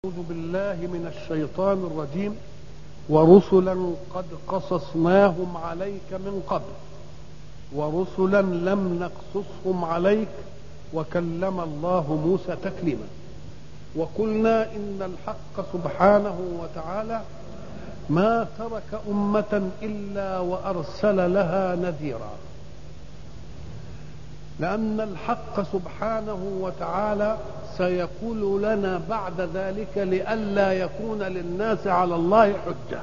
أعوذ بالله من الشيطان الرجيم ورسلا قد قصصناهم عليك من قبل ورسلا لم نقصصهم عليك وكلم الله موسى تكليما وقلنا إن الحق سبحانه وتعالى ما ترك أمة إلا وأرسل لها نذيرا لأن الحق سبحانه وتعالى سيقول لنا بعد ذلك لئلا يكون للناس على الله حجة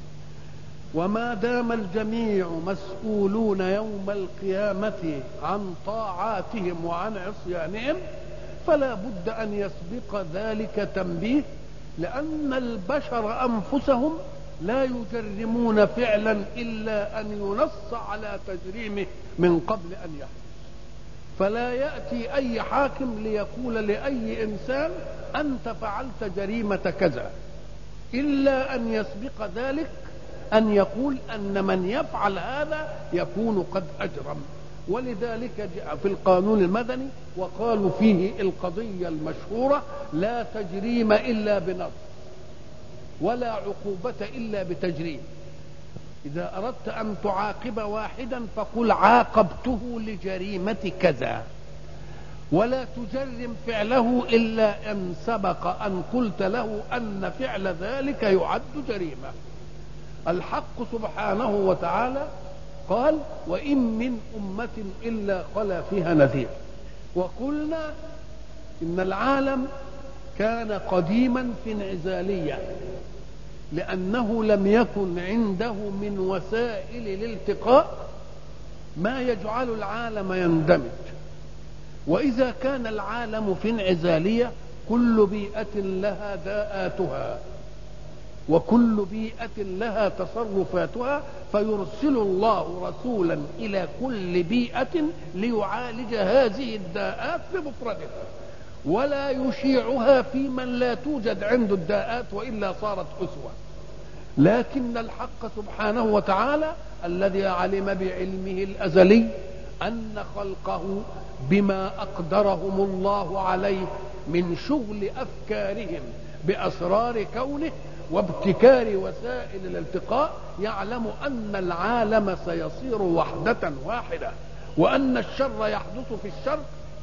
وما دام الجميع مسؤولون يوم القيامة عن طاعاتهم وعن عصيانهم فلا بد أن يسبق ذلك تنبيه لأن البشر أنفسهم لا يجرمون فعلا إلا أن ينص على تجريمه من قبل أن يحدث فلا يأتي أي حاكم ليقول لأي إنسان أنت فعلت جريمة كذا إلا أن يسبق ذلك أن يقول أن من يفعل هذا يكون قد أجرم ولذلك جاء في القانون المدني وقالوا فيه القضية المشهورة لا تجريم إلا بنص ولا عقوبة إلا بتجريم إذا أردت أن تعاقب واحدا فقل عاقبته لجريمة كذا ولا تجرم فعله إلا أن سبق أن قلت له أن فعل ذلك يعد جريمة الحق سبحانه وتعالى قال وإن من أمة إلا خلا فيها نذير وقلنا إن العالم كان قديما في انعزالية لأنه لم يكن عنده من وسائل الالتقاء ما يجعل العالم يندمج وإذا كان العالم في انعزالية كل بيئة لها داءاتها وكل بيئة لها تصرفاتها فيرسل الله رسولا إلى كل بيئة ليعالج هذه الداءات بمفردها ولا يشيعها في من لا توجد عنده الداءات والا صارت اسوه لكن الحق سبحانه وتعالى الذي علم بعلمه الازلي ان خلقه بما اقدرهم الله عليه من شغل افكارهم باسرار كونه وابتكار وسائل الالتقاء يعلم ان العالم سيصير وحده واحده وان الشر يحدث في الشرق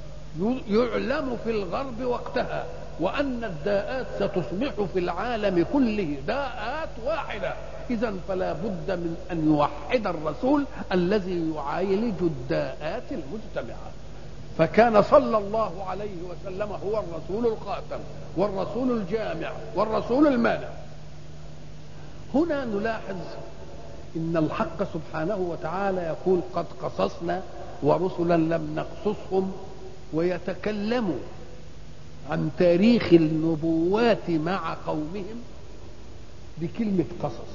يعلم في الغرب وقتها وأن الداءات ستصبح في العالم كله داءات واحدة إذا فلا بد من أن يوحد الرسول الذي يعالج الداءات المجتمعة فكان صلى الله عليه وسلم هو الرسول الخاتم والرسول الجامع والرسول المانع هنا نلاحظ إن الحق سبحانه وتعالى يقول قد قصصنا ورسلا لم نقصصهم ويتكلموا عن تاريخ النبوات مع قومهم بكلمة قصص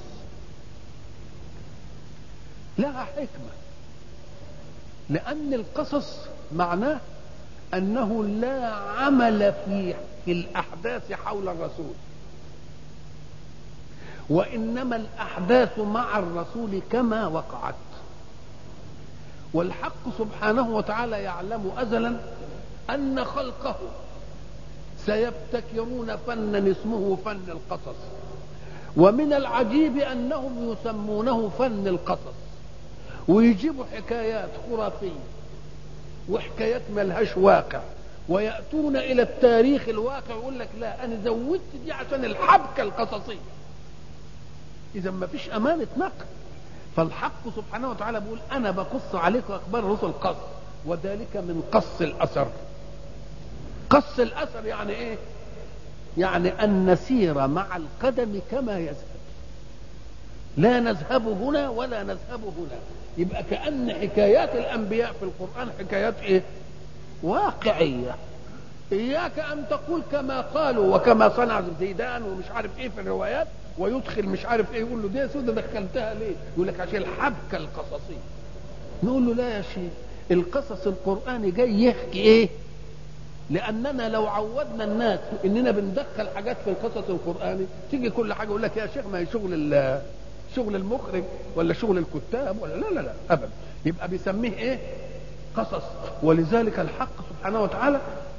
لها حكمة لأن القصص معناه أنه لا عمل في في الأحداث حول الرسول وإنما الأحداث مع الرسول كما وقعت والحق سبحانه وتعالى يعلم أزلا أن خلقه سيبتكرون فنا اسمه فن القصص ومن العجيب أنهم يسمونه فن القصص ويجيبوا حكايات خرافية وحكايات ملهاش واقع ويأتون إلى التاريخ الواقع ويقول لك لا أنا زودت دي عشان الحبكة القصصية إذا ما فيش أمانة نقل فالحق سبحانه وتعالى بيقول أنا بقص عليكم أخبار الرسل قص وذلك من قص الأثر قص الأثر يعني إيه يعني أن نسير مع القدم كما يذهب لا نذهب هنا ولا نذهب هنا يبقى كأن حكايات الأنبياء في القرآن حكايات إيه واقعية إياك أن تقول كما قالوا وكما صنع زيدان ومش عارف إيه في الروايات ويدخل مش عارف إيه يقول له دي سودة دخلتها ليه يقول لك عشان الحبكة القصصية نقول له لا يا شيخ القصص القرآني جاي يحكي إيه لاننا لو عودنا الناس اننا بندخل حاجات في القصص القراني تيجي كل حاجه يقول لك يا شيخ ما هي شغل شغل المخرج ولا شغل الكتاب ولا لا لا لا ابدا يبقى بيسميه ايه قصص ولذلك الحق سبحانه وتعالى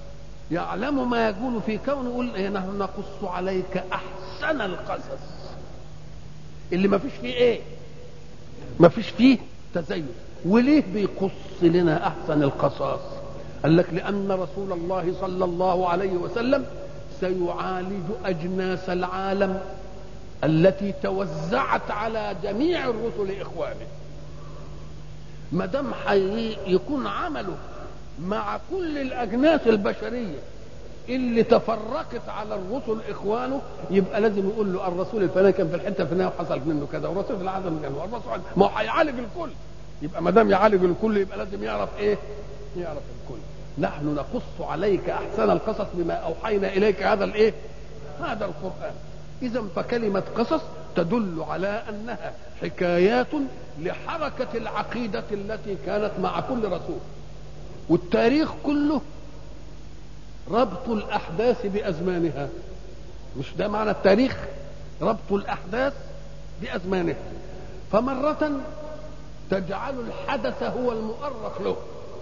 يعلم ما يقول في كونه يقول إيه نحن نقص عليك احسن القصص اللي ما فيش فيه ايه ما فيش فيه تزين وليه بيقص لنا احسن القصص قال لك لان رسول الله صلى الله عليه وسلم سيعالج اجناس العالم التي توزعت على جميع الرسل اخوانه ما دام يكون عمله مع كل الاجناس البشريه اللي تفرقت على الرسل اخوانه يبقى لازم يقول له الرسول الفلاني كان في الحته الفلانيه وحصل منه كذا والرسول في العالم كان والرسول ما هو هيعالج الكل يبقى ما دام يعالج الكل يبقى لازم يعرف ايه؟ يعرف الكل نحن نقص عليك احسن القصص بما اوحينا اليك هذا الايه؟ هذا القران اذا فكلمه قصص تدل على انها حكايات لحركه العقيده التي كانت مع كل رسول والتاريخ كله ربط الاحداث بازمانها مش ده معنى التاريخ ربط الاحداث بازمانها فمره تجعل الحدث هو المؤرخ له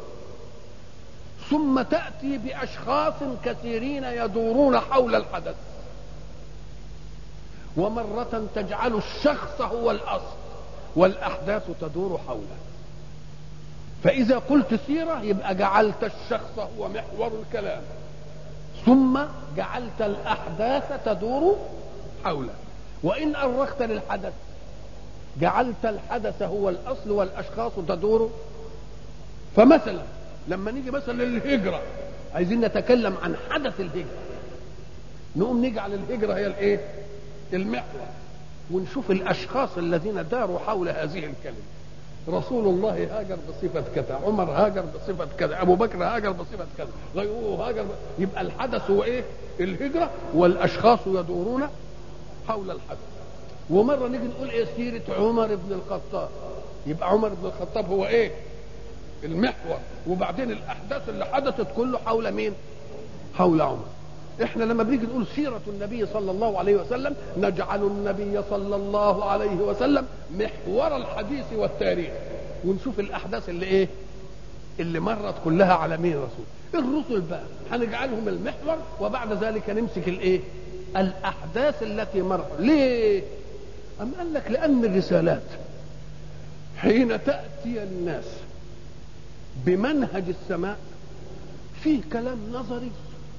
ثم تاتي باشخاص كثيرين يدورون حول الحدث ومره تجعل الشخص هو الاصل والاحداث تدور حوله فاذا قلت سيره يبقى جعلت الشخص هو محور الكلام ثم جعلت الاحداث تدور حوله وان ارخت للحدث جعلت الحدث هو الاصل والاشخاص تدور فمثلا لما نيجي مثلا للهجره عايزين نتكلم عن حدث الهجره نقوم نجعل الهجره هي الايه المحور ونشوف الاشخاص الذين داروا حول هذه الكلمه رسول الله هاجر بصفة كذا عمر هاجر بصفة كذا أبو بكر هاجر بصفة كذا غيره هاجر ب... يبقى الحدث هو إيه الهجرة والأشخاص يدورون حول الحدث ومرة نيجي نقول إيه سيرة عمر بن الخطاب يبقى عمر بن الخطاب هو إيه المحور وبعدين الأحداث اللي حدثت كله حول مين حول عمر احنا لما بنيجي نقول سيرة النبي صلى الله عليه وسلم نجعل النبي صلى الله عليه وسلم محور الحديث والتاريخ ونشوف الاحداث اللي ايه اللي مرت كلها على مين رسول الرسل بقى هنجعلهم المحور وبعد ذلك نمسك الايه الاحداث التي مرت ليه ام قال لك لان الرسالات حين تاتي الناس بمنهج السماء فيه كلام نظري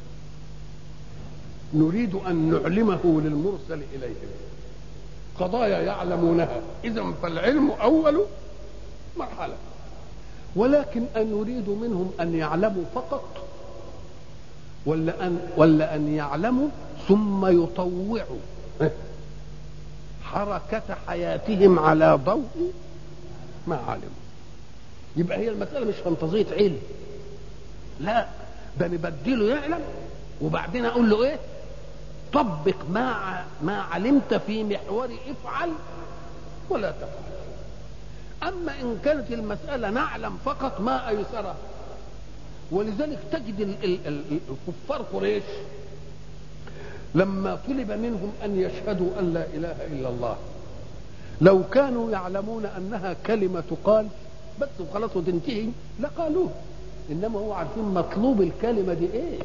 نريد أن نعلمه للمرسل إليهم قضايا يعلمونها إذا فالعلم أول مرحلة ولكن أن نريد منهم أن يعلموا فقط ولا أن ولا أن يعلموا ثم يطوعوا حركة حياتهم على ضوء ما علموا يبقى هي المسألة مش فانتازية علم لا ده نبدله يعلم وبعدين أقول له إيه طبق ما ما علمت في محور افعل ولا تفعل اما ان كانت المساله نعلم فقط ما ايسرها ولذلك تجد ال ال ال الكفار قريش لما طلب منهم ان يشهدوا ان لا اله الا الله لو كانوا يعلمون انها كلمه تقال بس وخلاص وتنتهي لقالوه انما هو عارفين مطلوب الكلمه دي ايه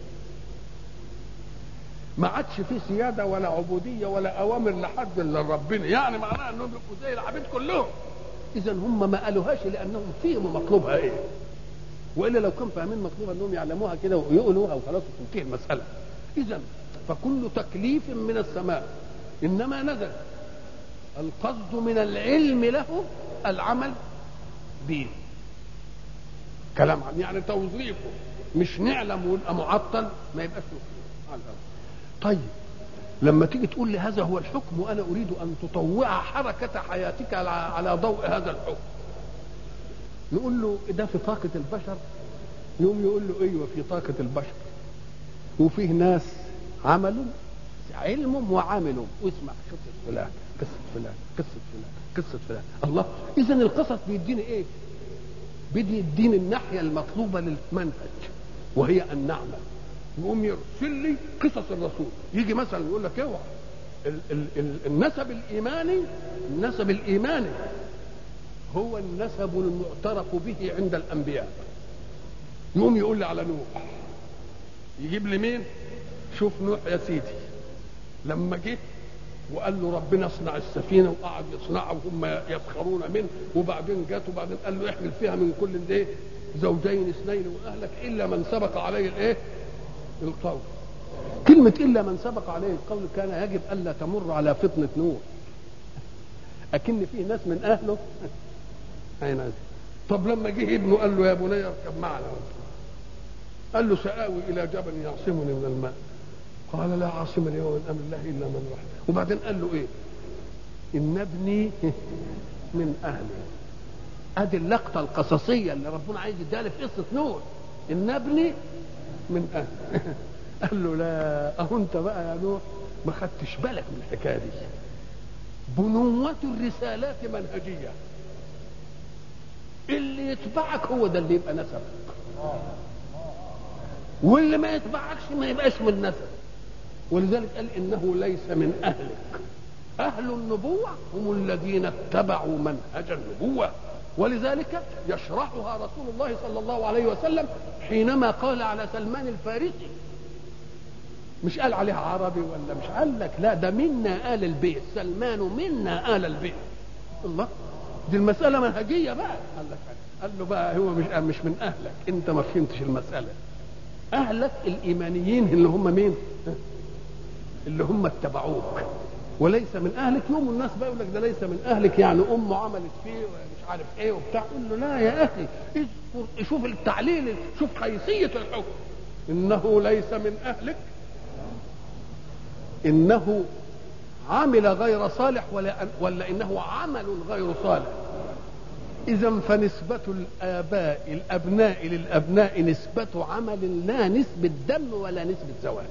ما عادش فيه سياده ولا عبوديه ولا اوامر لحد الا ربنا يعني معناها انهم يبقوا زي العبيد كلهم اذا هم ما قالوهاش لانهم فيهم مطلوبها ايه والا لو كانوا فاهمين مطلوبها انهم يعلموها كده ويقولوها وخلاص وتنتهي المساله اذا فكل تكليف من السماء انما نزل القصد من العلم له العمل به كلام يعني توظيفه مش نعلم ويبقى معطل ما يبقاش على طيب لما تيجي تقول لي هذا هو الحكم وانا اريد ان تطوع حركه حياتك على ضوء هذا الحكم نقول له ده في طاقه البشر يوم يقول له ايوه في طاقه البشر وفيه ناس عملوا علم وعملوا واسمع قصه فلان قصه فلان قصه فلان قصه فلان الله اذا القصص بيديني ايه بدي يديني الناحيه المطلوبه للمنهج وهي ان نعمل يقوم يرسل لي قصص الرسول يجي مثلا يقول لك اوعى النسب الايماني النسب الايماني هو النسب المعترف به عند الانبياء يقوم يقول لي على نوح يجيب لي مين شوف نوح يا سيدي لما جه وقال له ربنا اصنع السفينه وقعد يصنعها وهم يسخرون منه وبعدين جات وبعدين قال له احمل فيها من كل ايه زوجين اثنين واهلك الا من سبق عليه الايه القول كلمة إلا من سبق عليه القول كان يجب ألا تمر على فطنة نوح أكن فيه ناس من أهله أين طب لما جه ابنه قال له يا بني اركب معنا قال له سآوي إلى جبل يعصمني من الماء قال لا عاصم اليوم من أمر الله إلا من رحم وبعدين قال له إيه إن ابني من أهلي ادي اللقطة القصصية اللي ربنا عايز يديها في قصة نوح إن ابني من أهلي قال له لا أهو أنت بقى يا نوح ما خدتش بالك من الحكاية دي بنوة الرسالات منهجية اللي يتبعك هو ده اللي يبقى نسبك واللي ما يتبعكش ما يبقاش من نسب ولذلك قال انه ليس من اهلك اهل النبوه هم الذين اتبعوا منهج النبوه ولذلك يشرحها رسول الله صلى الله عليه وسلم حينما قال على سلمان الفارسي مش قال عليها عربي ولا مش قال لك لا ده منا آل البيت سلمان منا آل البيت الله دي المسألة منهجية بقى قال لك قال له بقى هو مش مش من أهلك أنت ما فهمتش المسألة أهلك الإيمانيين اللي هم مين؟ اللي هم اتبعوك وليس من أهلك يوم الناس بقى يقول لك ده ليس من أهلك يعني أمه عملت فيه مش عارف إيه وبتاع قول له لا يا أخي اذكر شوف التعليل شوف حيثية الحكم إنه ليس من أهلك انه عمل غير صالح ولا ولا انه عمل غير صالح اذا فنسبة الاباء الابناء للابناء نسبة عمل لا نسبة دم ولا نسبة زواج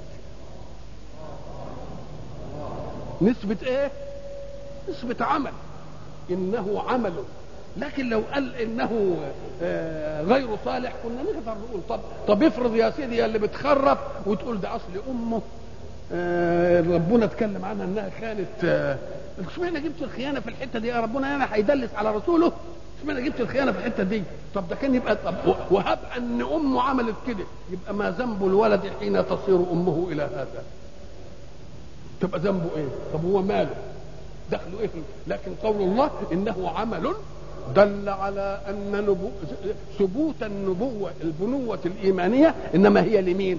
نسبة ايه نسبة عمل انه عمل لكن لو قال انه آه غير صالح كنا نقدر نقول طب طب افرض يا سيدي يا اللي بتخرف وتقول ده اصل امه آه ربنا اتكلم عنها انها خانت آه اشمعنى جبت الخيانه في الحته دي يا ربنا انا هيدلس على رسوله اشمعنى جبت الخيانه في الحته دي طب ده كان يبقى طب وهب ان امه عملت كده يبقى ما ذنب الولد حين تصير امه الى هذا تبقى ذنبه ايه طب هو ماله دخله ايه لكن قول الله انه عمل دل على ان نبو... ثبوت النبوه البنوه الايمانيه انما هي لمين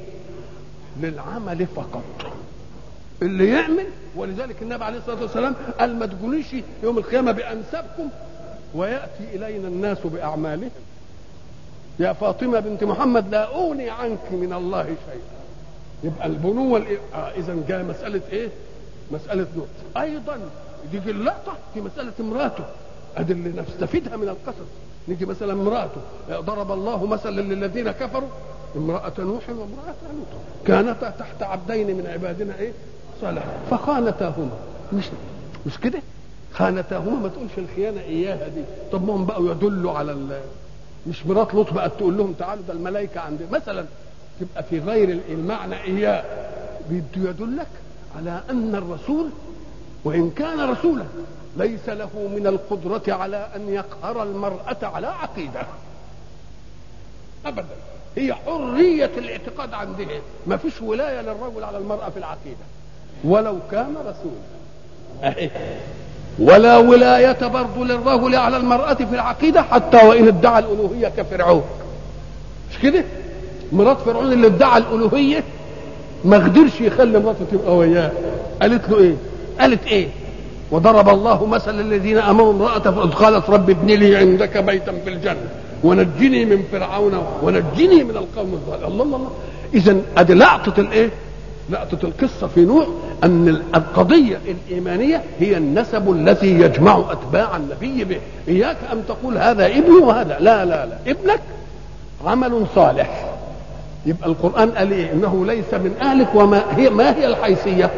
للعمل فقط اللي يعمل ولذلك النبي عليه الصلاه والسلام قال ما تقوليش يوم القيامه بانسابكم وياتي الينا الناس باعمالهم يا فاطمه بنت محمد لا اغني عنك من الله شيئا يبقى البنوه الإيه؟ آه اذا جاء مساله ايه؟ مساله نور ايضا تيجي اللقطه في مساله امراته ادي اللي نستفيدها من القصص نيجي مثلا امراته ضرب الله مثلا للذين كفروا امرأة نوح وامرأة لوط كانتا تحت عبدين من عبادنا ايه صالح فخانتاهما مش مش كده خانتاهما ما تقولش الخيانة اياها دي طب ما هم بقوا يدلوا على ال... مش مرات لوط بقت تقول لهم تعالوا ده الملائكة عندنا مثلا تبقى في غير المعنى اياه بده يدلك على ان الرسول وان كان رسولا ليس له من القدرة على ان يقهر المرأة على عقيدة ابدا هي حرية الاعتقاد عندها ما فيش ولاية للرجل على المرأة في العقيدة ولو كان رسولا ولا ولاية برضه للرجل على المرأة في العقيدة حتى وإن ادعى الألوهية كفرعون مش كده مرات فرعون اللي ادعى الألوهية ما قدرش يخلي مراته تبقى وياه قالت له ايه قالت ايه وضرب الله مثل الذين امروا امرأة قالت رب ابن لي عندك بيتا في الجنة ونجني من فرعون ونجني من القوم الظالمين الله الله الله اذا ادي لقطه الايه لقطه القصه في نوح ان القضيه الايمانيه هي النسب الذي يجمع اتباع النبي به اياك ان تقول هذا ابني وهذا لا لا لا ابنك عمل صالح يبقى القران قال ايه انه ليس من اهلك وما هي ما هي الحيثيه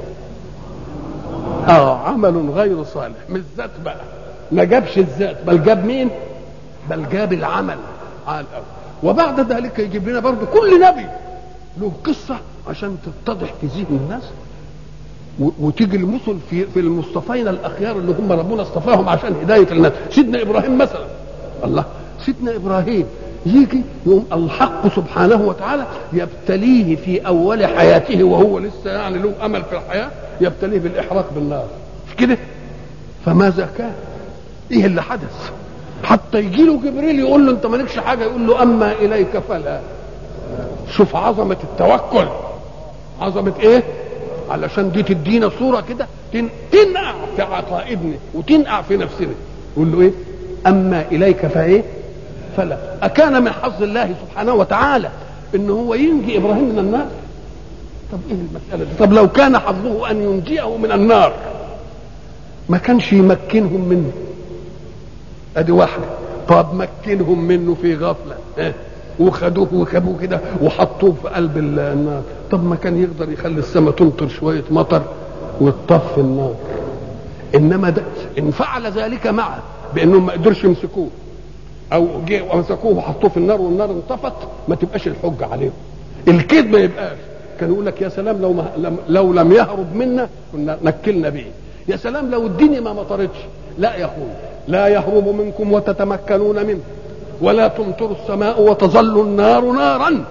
اه عمل غير صالح مش ذات بقى ما جابش الذات بل جاب مين بل جاب العمل على الأول وبعد ذلك يجيب لنا برضه كل نبي له قصة عشان تتضح في ذهن الناس وتيجي المثل في في المصطفين الاخيار اللي هم ربنا اصطفاهم عشان هدايه الناس سيدنا ابراهيم مثلا الله سيدنا ابراهيم يجي يقوم الحق سبحانه وتعالى يبتليه في اول حياته وهو لسه يعني له امل في الحياه يبتليه بالاحراق بالنار مش كده فماذا كان ايه اللي حدث حتى يجي له جبريل يقول له انت مالكش حاجه يقول له اما اليك فلا شوف عظمه التوكل عظمه ايه علشان دي تدينا صوره كده تن... تنقع في عقائدنا وتنقع في نفسنا يقول له ايه اما اليك فايه فلا اكان من حظ الله سبحانه وتعالى ان هو ينجي ابراهيم من النار طب ايه المساله دي طب لو كان حظه ان ينجيه من النار ما كانش يمكنهم منه ادي واحده طب مكنهم منه في غفله اه وخدوه وخبوه كده وحطوه في قلب النار طب ما كان يقدر يخلي السماء تمطر شويه مطر وتطفي النار انما ده ان فعل ذلك معه بانهم ما قدرش يمسكوه او جه ومسكوه وحطوه في النار والنار انطفت ما تبقاش الحجه عليهم الكذب ما يبقاش كان يقول لك يا سلام لو ما لم لو لم يهرب منا كنا نكلنا به يا سلام لو الدنيا ما مطرتش لا يا اخوي لا يهرب منكم وتتمكنون منه ولا تمطر السماء وتظل النار نارا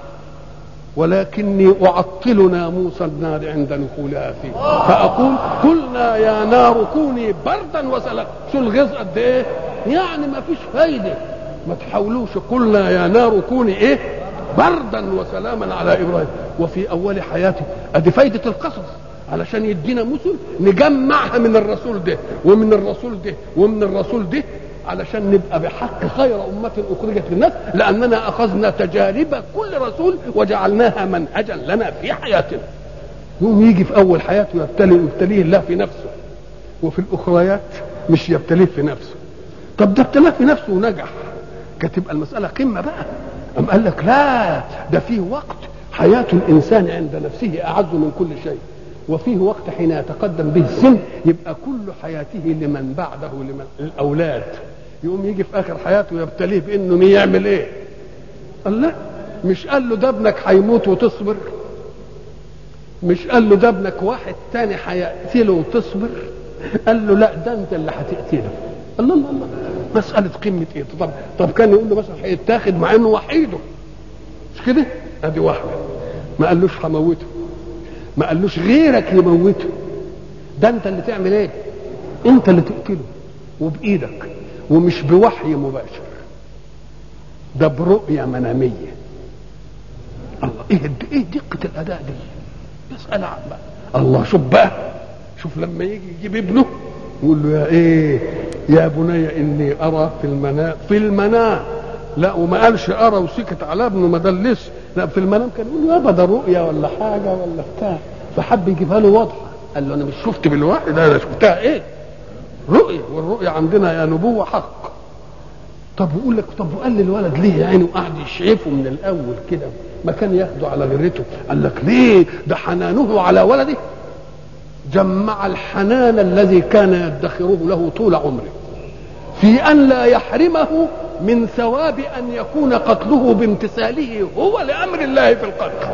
ولكني أعطل ناموس النار عند دخولها فيه فأقول قلنا يا نار كوني بردا وسلاما شو الغيظ قد إيه يعني ما فيش فايدة ما تحاولوش قلنا يا نار كوني إيه بردا وسلاما على إبراهيم وفي أول حياته أدي فايدة القصص علشان يدينا مثل نجمعها من الرسول ده ومن الرسول ده ومن الرسول ده علشان نبقى بحق خير أمة أخرجت للناس لأننا أخذنا تجارب كل رسول وجعلناها منهجا لنا في حياتنا يوم يجي في أول حياته يبتلي يبتليه الله في نفسه وفي الأخريات مش يبتليه في نفسه طب ده ابتلاه في نفسه ونجح كانت تبقى المسألة قمة بقى أم قال لك لا ده فيه وقت حياة الإنسان عند نفسه أعز من كل شيء وفيه وقت حين يتقدم به السن يبقى كل حياته لمن بعده لمن الأولاد يقوم يجي في اخر حياته يبتليه بانه يعمل ايه قال لا مش قال له ده ابنك هيموت وتصبر مش قال له ده ابنك واحد تاني هيقتله وتصبر قال له لا ده انت اللي هتقتله الله الله الله مسألة قمة ايه طب طب كان يقول له مثلا هيتاخد مع انه وحيده مش كده ادي واحدة ما قالوش هموته ما قالوش غيرك يموته ده انت اللي تعمل ايه انت اللي تقتله وبايدك ومش بوحي مباشر ده برؤية منامية الله ايه ايه دقة الاداء دي مسألة عامة الله شوف بقى شوف لما يجي يجيب ابنه يقول له يا ايه يا بني اني ارى في المنام في المنام لا وما قالش ارى وسكت على ابنه ما دلش لا في المنام كان يقول له يابا ده رؤيا ولا حاجه ولا بتاع فحب يجيبها له واضحه قال له انا مش شفت بالوحي ده انا شفتها ايه رؤية والرؤية عندنا يا نبوة حق طب يقول لك طب وقال للولد ليه يا عيني وقعد يشعفه من الاول كده ما كان ياخده على غرته قال لك ليه ده حنانه على ولده جمع الحنان الذي كان يدخره له طول عمره في ان لا يحرمه من ثواب ان يكون قتله بامتثاله هو لامر الله في القتل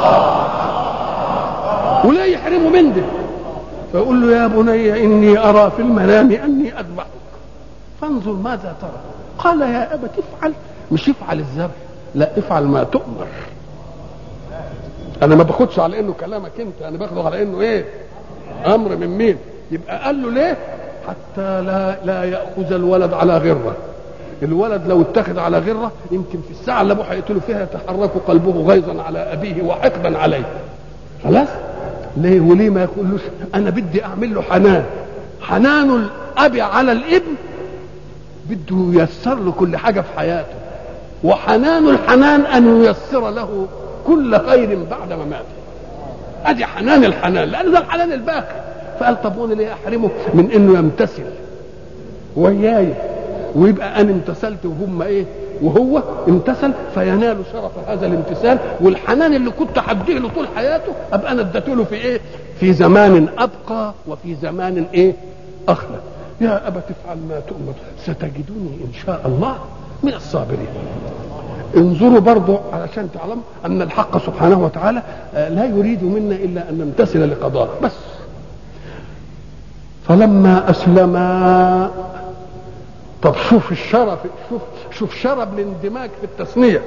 ولا يحرمه من ده فيقول له يا بني اني ارى في المنام اني اذبحك فانظر ماذا ترى قال يا ابت افعل مش افعل الذبح لا افعل ما تؤمر انا ما باخدش على انه كلامك انت انا باخده على انه ايه امر من مين يبقى قال له ليه حتى لا لا ياخذ الولد على غره الولد لو اتخذ على غره يمكن في الساعه اللي ابوه هيقتله فيها يتحرك قلبه غيظا على ابيه وحقدا عليه خلاص ليه وليه ما يقولوش انا بدي اعمل له حنان حنان الاب على الابن بده ييسر له كل حاجه في حياته وحنان الحنان ان ييسر له كل خير بعد مماته ادي حنان الحنان لان ده الحنان الباقي فقال طب وانا ليه احرمه من انه يمتثل وياي ويبقى انا امتثلت وهم ايه وهو امتثل فينال شرف هذا الامتثال والحنان اللي كنت هديه له طول حياته ابقى انا اديته له في ايه؟ في زمان ابقى وفي زمان ايه؟ اخلد. يا ابت افعل ما تؤمر ستجدني ان شاء الله من الصابرين. انظروا برضو علشان تعلم ان الحق سبحانه وتعالى لا يريد منا الا ان نمتثل لقضاه بس. فلما اسلما طب شوف الشرف شوف شوف شرب الاندماج في التثنيه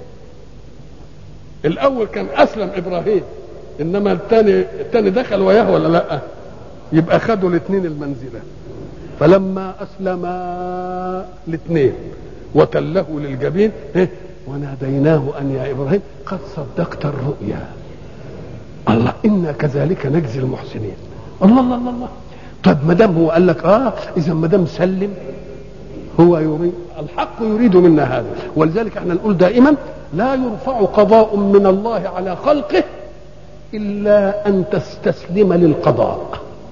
الاول كان اسلم ابراهيم انما الثاني الثاني دخل وياه ولا لا يبقى خدوا الاثنين المنزله فلما اسلما الاثنين وتله للجبين إيه؟ وناديناه ان يا ابراهيم قد صدقت الرؤيا الله انا كذلك نجزي المحسنين الله الله الله, الله. طب ما دام هو قال لك اه اذا ما دام سلم هو يريد الحق يريد منا هذا ولذلك احنا نقول دائما لا يرفع قضاء من الله على خلقه الا ان تستسلم للقضاء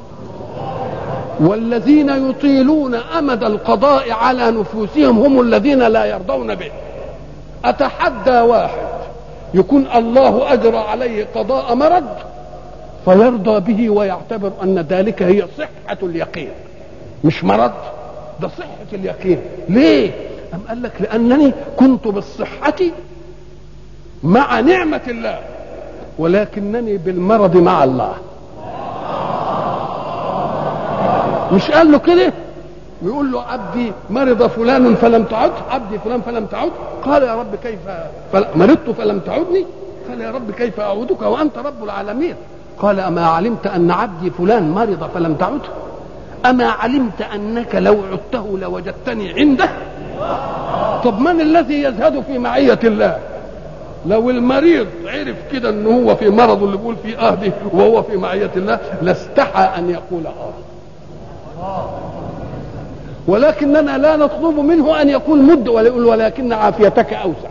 والذين يطيلون امد القضاء على نفوسهم هم الذين لا يرضون به اتحدى واحد يكون الله اجرى عليه قضاء مرض فيرضى به ويعتبر ان ذلك هي صحه اليقين مش مرض ده صحه اليقين ليه أم قال لك لانني كنت بالصحه مع نعمه الله ولكنني بالمرض مع الله مش قال له كده يقول له عبدي مرض فلان فلم تعد عبدي فلان فلم تعد قال يا رب كيف فل... مرضت فلم تعدني قال يا رب كيف اعودك وانت رب العالمين قال اما علمت ان عبدي فلان مرض فلم تعده اما علمت انك لو عدته لوجدتني عنده طب من الذي يزهد في معيه الله لو المريض عرف كده ان هو في مرض اللي بيقول فيه اه دي وهو في معيه الله لاستحى ان يقول اه ولكننا لا نطلب منه ان يقول مد ويقول ولكن عافيتك اوسع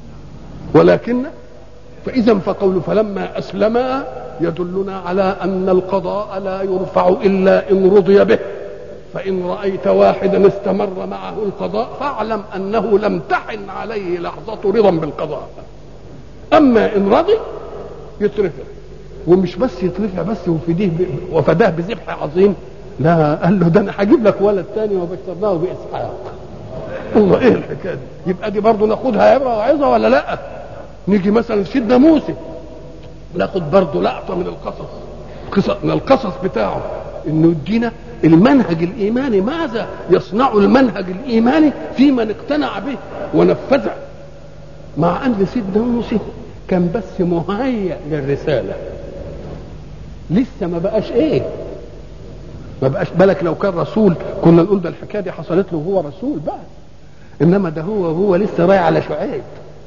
ولكن فاذا فقول فلما اسلما يدلنا على ان القضاء لا يرفع الا ان رضي به فان رايت واحدا استمر معه القضاء فاعلم انه لم تحن عليه لحظه رضا بالقضاء اما ان رضي يترفع ومش بس يترفع بس وفديه وفداه بذبح عظيم لا قال له ده انا هجيب لك ولد تاني وبشرناه باسحاق الله ايه الحكايه دي يبقى دي برضه ناخدها عبره وعظه ولا لا نيجي مثلا سيدنا موسى ناخد برضه لقطه من القصص قصص من القصص بتاعه انه يدينا المنهج الايماني ماذا يصنع المنهج الايماني في من اقتنع به ونفذه مع ان سيدنا موسى كان بس مهيأ للرساله لسه ما بقاش ايه ما بقاش بالك لو كان رسول كنا نقول ده الحكايه دي حصلت له وهو رسول بقى انما ده هو هو لسه رايح على شعيب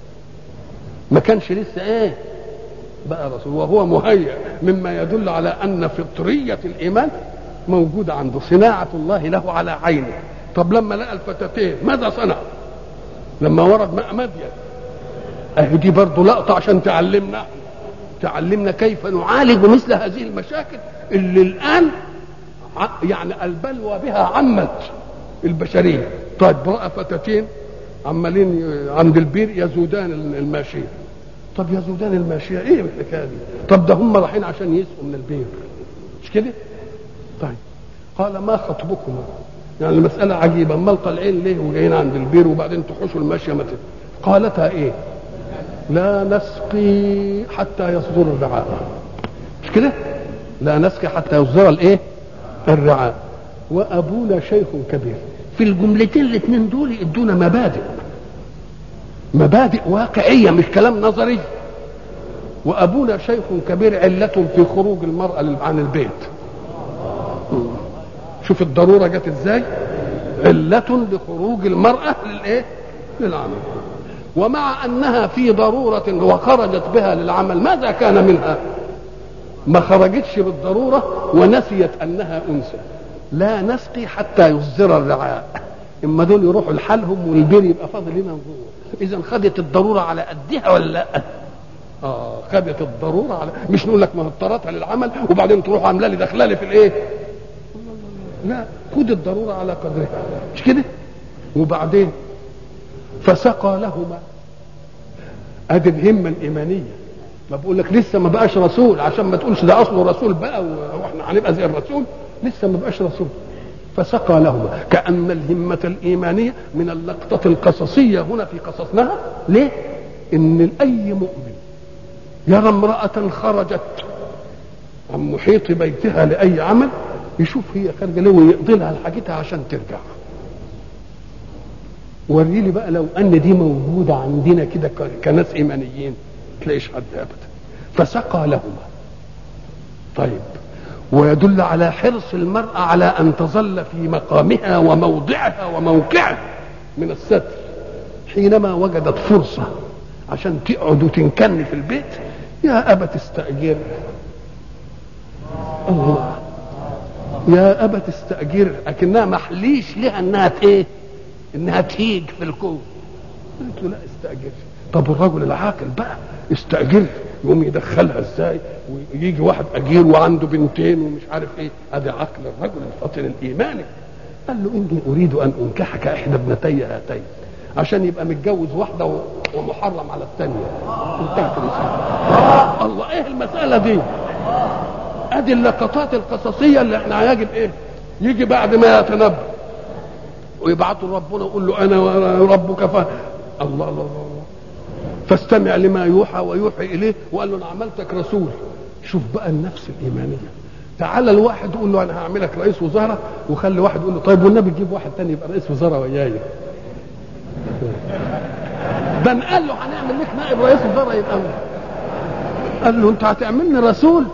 ما كانش لسه ايه بقى رسول وهو مهيأ مما يدل على ان فطريه الايمان موجوده عنده صناعه الله له على عينه طب لما لقى الفتاتين ماذا صنع لما ورد ماء مدين اهي دي برضه لقطه عشان تعلمنا تعلمنا كيف نعالج مثل هذه المشاكل اللي الان يعني البلوى بها عمت البشريه طيب راى فتاتين عمالين عند البير يزودان الماشيه طب يزودان الماشيه ايه الحكايه دي طب ده هم رايحين عشان يسقوا من البير مش كده طيب قال ما خطبكما يعني المسألة عجيبة امال طالعين ليه وجايين عند البير وبعدين تحوشوا الماشية متى قالتها ايه لا نسقي حتى يصدر الرعاء مش كده لا نسقي حتى يصدر الايه الرعاء وابونا شيخ كبير في الجملتين الاثنين دول ادونا مبادئ مبادئ واقعيه مش كلام نظري وابونا شيخ كبير عله في خروج المراه عن البيت شوف الضروره جت ازاي عله لخروج المراه للايه للعمل ومع انها في ضروره وخرجت بها للعمل ماذا كان منها ما خرجتش بالضروره ونسيت انها انثى لا نسقي حتى يصدر الرعاء اما دول يروحوا لحالهم والبير يبقى فاضل لنا نزور اذا خدت الضروره على قدها ولا لا اه خدت الضروره على مش نقول لك ما اضطرتها للعمل وبعدين تروح عامله لي داخله لي في الايه لا خد الضروره على قدرها مش كده وبعدين فسقى لهما ادي الهمه الايمانيه ما بقول لك لسه ما بقاش رسول عشان ما تقولش ده اصله رسول بقى واحنا هنبقى زي الرسول لسه ما بقاش رسول فسقى لهما كأن الهمة الإيمانية من اللقطة القصصية هنا في قصصناها ليه؟ إن أي مؤمن يرى امرأة خرجت عن محيط بيتها لأي عمل يشوف هي خارجة ليه ويقضي لها حاجتها عشان ترجع وري لي بقى لو ان دي موجوده عندنا كده ك- كناس ايمانيين تلاقيش حد ابدا فسقى لهما طيب ويدل على حرص المرأة على أن تظل في مقامها وموضعها وموقعها من الستر حينما وجدت فرصة عشان تقعد وتنكن في البيت يا أبا تستأجر الله يا أبا تستأجر لكنها محليش لها إنها ت- إيه إنها تهيج في الكون قلت له لا استأجر طب الرجل العاقل بقى استأجر يقوم يدخلها ازاي ويجي واحد اجير وعنده بنتين ومش عارف ايه ادي عقل الرجل الفطن الايماني قال له اني اريد ان انكحك احدى ابنتي هاتين عشان يبقى متجوز واحده و- ومحرم على الثانيه انتهت المساله الله ايه المساله دي ادي اللقطات القصصيه اللي احنا يجب ايه يجي بعد ما يتنبأ ويبعثوا ربنا يقول له انا وربك ف الله الله الله الله فاستمع لما يوحى ويوحي اليه وقال له انا عملتك رسول شوف بقى النفس الايمانيه تعالى الواحد يقول له انا هعملك رئيس وزراء وخلي واحد يقول له طيب والنبي تجيب واحد تاني يبقى رئيس وزراء وياي ده قال له هنعمل لك نائب رئيس وزراء يبقى قال له انت هتعملني رسول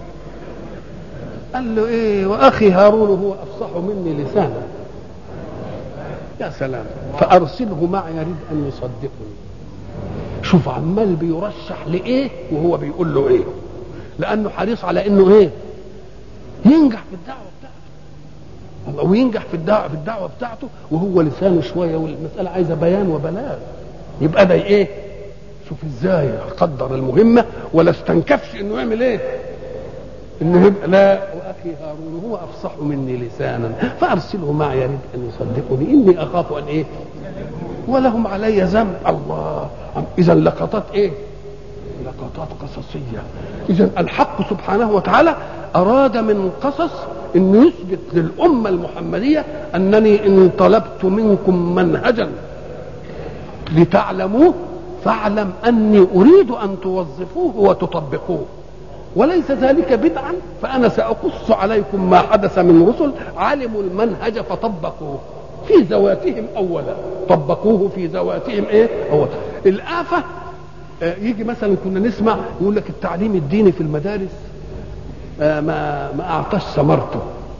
قال له ايه واخي هارون هو افصح مني لسانا يا سلام فارسله معي يريد ان يصدقني شوف عمال بيرشح لايه وهو بيقول له ايه لانه حريص على انه ايه ينجح في الدعوه بتاعته الله وينجح في الدعوه في الدعوه بتاعته وهو لسانه شويه والمساله عايزه بيان وبلاغ يبقى ده ايه شوف ازاي قدر المهمه ولا استنكفش انه يعمل ايه انه يبقى لا واخي هارون هو افصح مني لسانا فارسله معي يريد ان يصدقني اني اخاف ان ايه ولهم علي ذنب الله اذا لقطات ايه لقطات قصصيه اذا الحق سبحانه وتعالى اراد من قصص انه يثبت للامه المحمديه انني ان طلبت منكم منهجا لتعلموه فاعلم اني اريد ان توظفوه وتطبقوه وليس ذلك بدعا فانا ساقص عليكم ما حدث من رسل علموا المنهج فطبقوه في ذواتهم اولا طبقوه في ذواتهم ايه اولا الافه آه، يجي مثلا كنا نسمع يقول لك التعليم الديني في المدارس آه، ما ما اعطاش ثمرته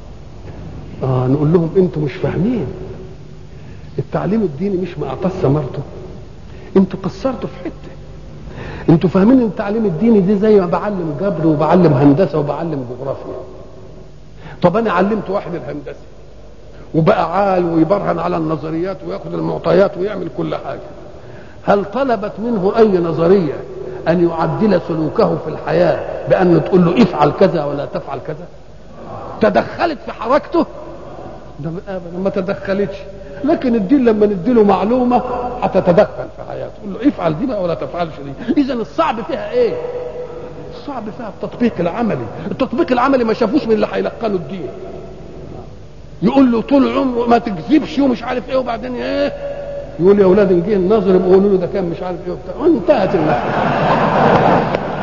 اه نقول لهم انتوا مش فاهمين التعليم الديني مش ما اعطاش ثمرته انتوا قصرتوا في حته انتوا فاهمين ان التعليم الديني دي زي ما بعلم جبر وبعلم هندسه وبعلم جغرافيا طب انا علمت واحد الهندسه وبقى عال ويبرهن على النظريات وياخذ المعطيات ويعمل كل حاجه هل طلبت منه اي نظريه ان يعدل سلوكه في الحياه بان تقول له افعل كذا ولا تفعل كذا تدخلت في حركته ده ابدا ما تدخلتش لكن الدين لما نديله معلومه هتتدخل في حياته تقول له افعل دي بقى ولا تفعلش دي اذا الصعب فيها ايه الصعب فيها التطبيق العملي التطبيق العملي ما شافوش من اللي هيلقنوا الدين يقول له طول عمره ما تكذبش ومش عارف ايه وبعدين ايه يقول يا اولاد نجي الناظر يقولوا له ده كان مش عارف ايه وبتاع وانتهت المساله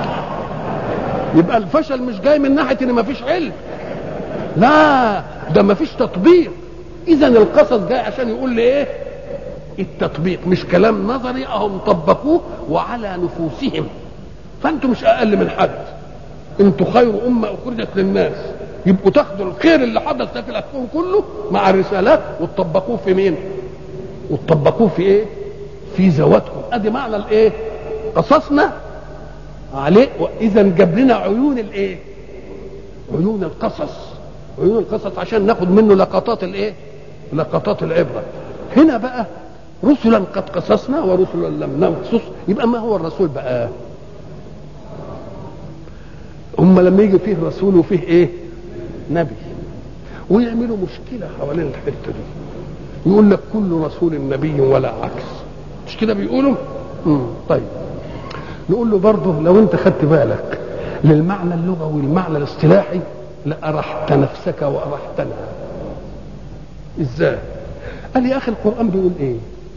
يبقى الفشل مش جاي من ناحيه ان ما فيش علم لا ده ما فيش تطبيق اذا القصص جاي عشان يقول لي ايه التطبيق مش كلام نظري اهم طبقوه وعلى نفوسهم فانتم مش اقل من حد انتوا خير امه اخرجت للناس يبقوا تاخدوا الخير اللي حدث ده في الكون كله مع الرسالات وتطبقوه في مين وتطبقوه في ايه في ذواتكم ادي معنى الايه قصصنا عليه واذا جاب لنا عيون الايه عيون القصص عيون القصص عشان ناخد منه لقطات الايه لقطات العبره هنا بقى رسلا قد قصصنا ورسلا لم نقصص يبقى ما هو الرسول بقى هم لما يجي فيه رسول وفيه ايه نبي ويعملوا مشكله حوالين الحته دي يقول لك كل رسول نبي ولا عكس مش كده بيقولوا مم. طيب نقول له برضه لو انت خدت بالك للمعنى اللغوي والمعنى الاصطلاحي لأرحت نفسك وأرحتنا ازاي قال يا اخي القرآن بيقول ايه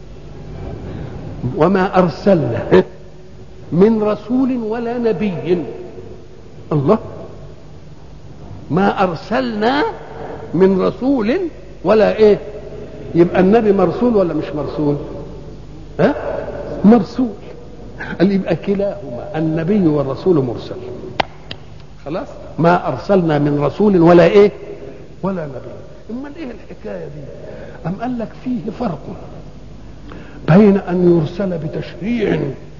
وما أرسلنا من رسول ولا نبي الله ما أرسلنا من رسول ولا ايه يبقى النبي مرسول ولا مش مرسول ها مرسول قال يبقى كلاهما النبي والرسول مرسل خلاص ما ارسلنا من رسول ولا ايه ولا نبي امال ايه الحكايه دي ام قال لك فيه فرق بين ان يرسل بتشريع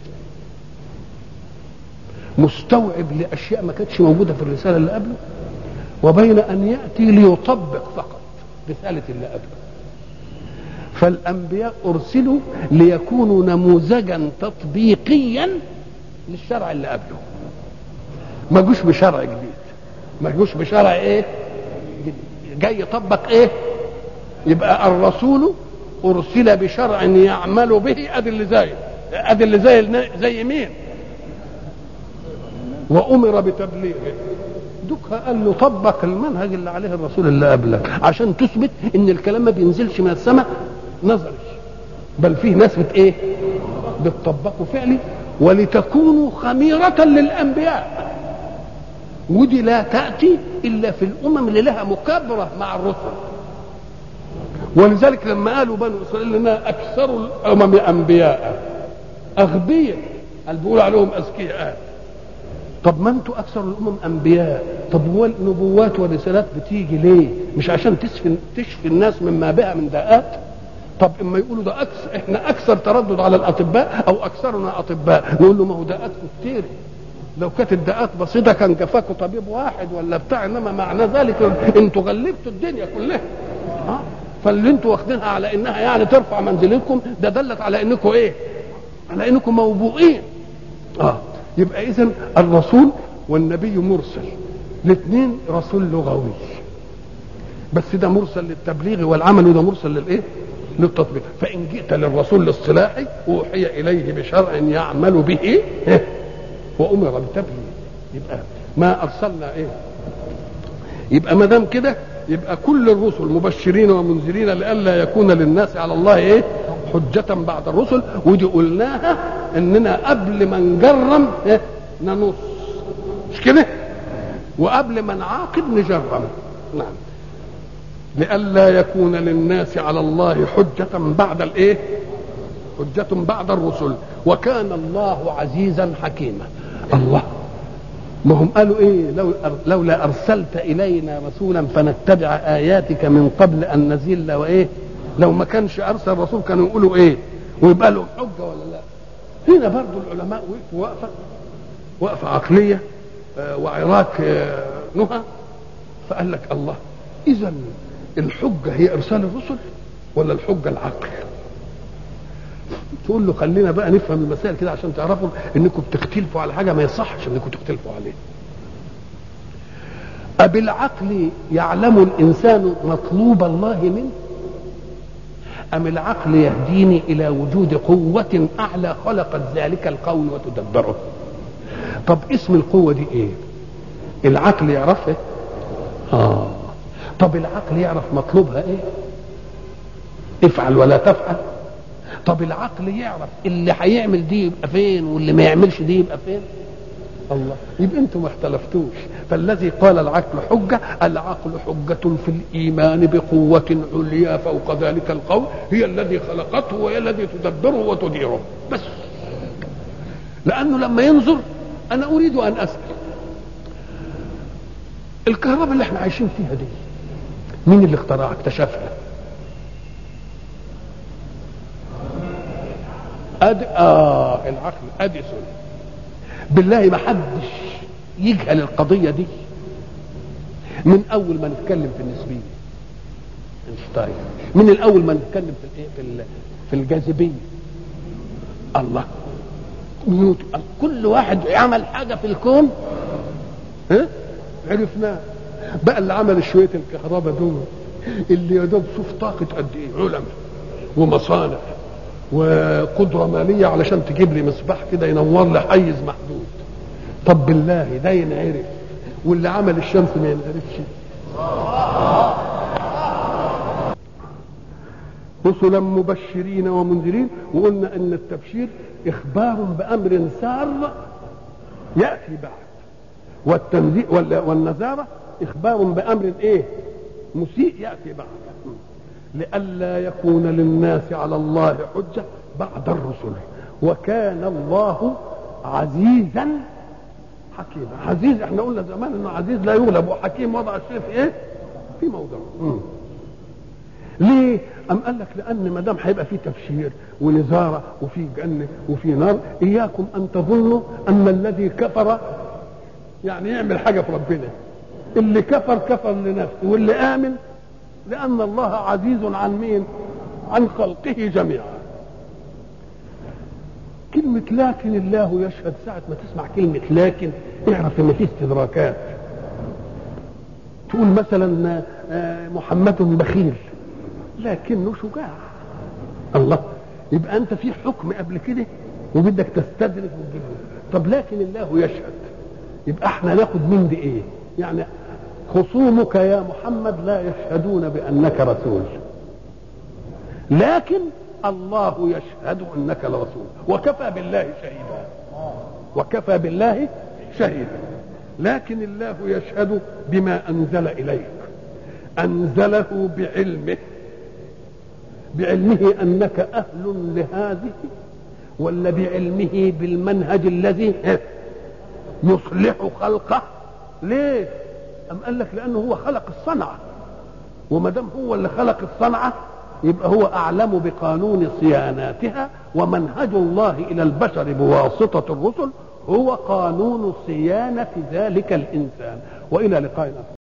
مستوعب لاشياء ما كانتش موجوده في الرساله اللي قبله وبين ان ياتي ليطبق فقط رساله اللي قبله فالانبياء ارسلوا ليكونوا نموذجا تطبيقيا للشرع اللي قبله ما جوش بشرع جديد ما جوش بشرع ايه جديد. جاي يطبق ايه يبقى الرسول ارسل بشرع يعمل به ادي اللي زي ادي اللي زي زي مين وامر بتبليغه دوكها قال له طبق المنهج اللي عليه الرسول اللي قبلك عشان تثبت ان الكلام ما بينزلش من السماء نظري بل فيه ناس بت ايه بتطبقه فعلي ولتكونوا خميرة للأنبياء ودي لا تأتي إلا في الأمم اللي لها مكابرة مع الرسل ولذلك لما قالوا بنو إسرائيل لنا أكثر الأمم أنبياء أغبياء قال بيقولوا عليهم أذكياء طب ما انتوا اكثر الامم انبياء طب هو النبوات والرسالات بتيجي ليه مش عشان تشفي تشفي الناس مما بها من داءات طب اما يقولوا ده اكثر احنا اكثر تردد على الاطباء او اكثرنا اطباء نقول له ما هو داءات كتير لو كانت الداءات بسيطه كان كفاكوا طبيب واحد ولا بتاع انما معنى ذلك انتوا غلبتوا الدنيا كلها ها فاللي انتوا واخدينها على انها يعني ترفع منزلتكم ده دلت على انكم ايه على انكم موبوئين اه يبقى اذا الرسول والنبي مرسل الاثنين رسول لغوي بس ده مرسل للتبليغ والعمل وده مرسل للايه للتطبيق فان جئت للرسول الاصطلاحي اوحي اليه بشرع يعمل به وامر بتبليغ يبقى ما ارسلنا ايه يبقى ما دام كده يبقى كل الرسل مبشرين ومنذرين لئلا يكون للناس على الله ايه حجة بعد الرسل ودي قلناها اننا قبل ما نجرم إيه؟ ننص مش كده وقبل ما نعاقب نجرم نعم لئلا يكون للناس على الله حجة بعد الايه حجة بعد الرسل وكان الله عزيزا حكيما الله ما هم قالوا ايه لو لولا ارسلت الينا رسولا فنتبع اياتك من قبل ان نزل وايه لو ما كانش ارسل رسول كانوا يقولوا ايه ويبقى لهم حجه ولا لا هنا برضو العلماء وقفوا وقفه وقفه عقليه آه وعراك آه نهى فقال لك الله اذا الحجه هي ارسال الرسل ولا الحجه العقل تقول له خلينا بقى نفهم المسائل كده عشان تعرفوا انكم بتختلفوا على حاجه ما يصحش انكم تختلفوا عليها أبالعقل يعلم الإنسان مطلوب الله منه أم العقل يهديني إلى وجود قوة أعلى خلقت ذلك القول وتدبره طب اسم القوة دي إيه العقل يعرفه آه طب العقل يعرف مطلوبها إيه افعل ولا تفعل طب العقل يعرف اللي هيعمل دي يبقى فين واللي ما يعملش دي يبقى فين الله يبقى انتم ما اختلفتوش فالذي قال العقل حجة العقل حجة في الإيمان بقوة عليا فوق ذلك القول هي الذي خلقته وهي الذي تدبره وتديره بس لأنه لما ينظر أنا أريد أن أسأل الكهرباء اللي احنا عايشين فيها دي مين اللي اخترعها اكتشفها أد... آه العقل أديسون بالله ما حدش يجهل القضية دي من أول ما نتكلم في النسبية اينشتاين من الأول ما نتكلم في الايه في, في الجاذبية الله نيوتن كل واحد عمل حاجة في الكون ها عرفناه بقى اللي عمل شوية الكهرباء دول اللي يا دوب شوف طاقة قد ايه علماء ومصانع وقدرة مالية علشان تجيب لي مصباح كده ينور لي حيز محدود طب بالله ده ينعرف واللي عمل الشمس ما ينعرفش رسلا مبشرين ومنذرين وقلنا ان التبشير اخبار بامر سار ياتي بعد والتنذير والنذاره اخبار بامر ايه مسيء ياتي بعد لئلا يكون للناس على الله حجة بعد الرسل وكان الله عزيزا حكيما عزيز احنا قلنا زمان انه عزيز لا يغلب وحكيم وضع الشيء في ايه في موضعه ليه أم قال لك لأن ما دام هيبقى في تبشير ونزارة وفي جنة وفي نار إياكم أن تظنوا أن الذي كفر يعني يعمل حاجة في ربنا اللي كفر كفر لنفسه واللي آمن لأن الله عزيز عن مين؟ عن خلقه جميعا كلمة لكن الله يشهد ساعة ما تسمع كلمة لكن اعرف ان في استدراكات تقول مثلا محمد بخيل لكنه شجاع الله يبقى انت في حكم قبل كده وبدك تستدرك وتجيبه طب لكن الله يشهد يبقى احنا ناخد من دي ايه يعني خصومك يا محمد لا يشهدون بانك رسول لكن الله يشهد انك لرسول وكفى بالله شهيدا وكفى بالله شهيدا لكن الله يشهد بما انزل اليك انزله بعلمه بعلمه انك اهل لهذه ولا بعلمه بالمنهج الذي يصلح خلقه ليه ام قال لك لانه هو خلق الصنعه وما دام هو اللي خلق الصنعه يبقى هو اعلم بقانون صياناتها ومنهج الله الى البشر بواسطه الرسل هو قانون صيانه ذلك الانسان والى لقاء اخر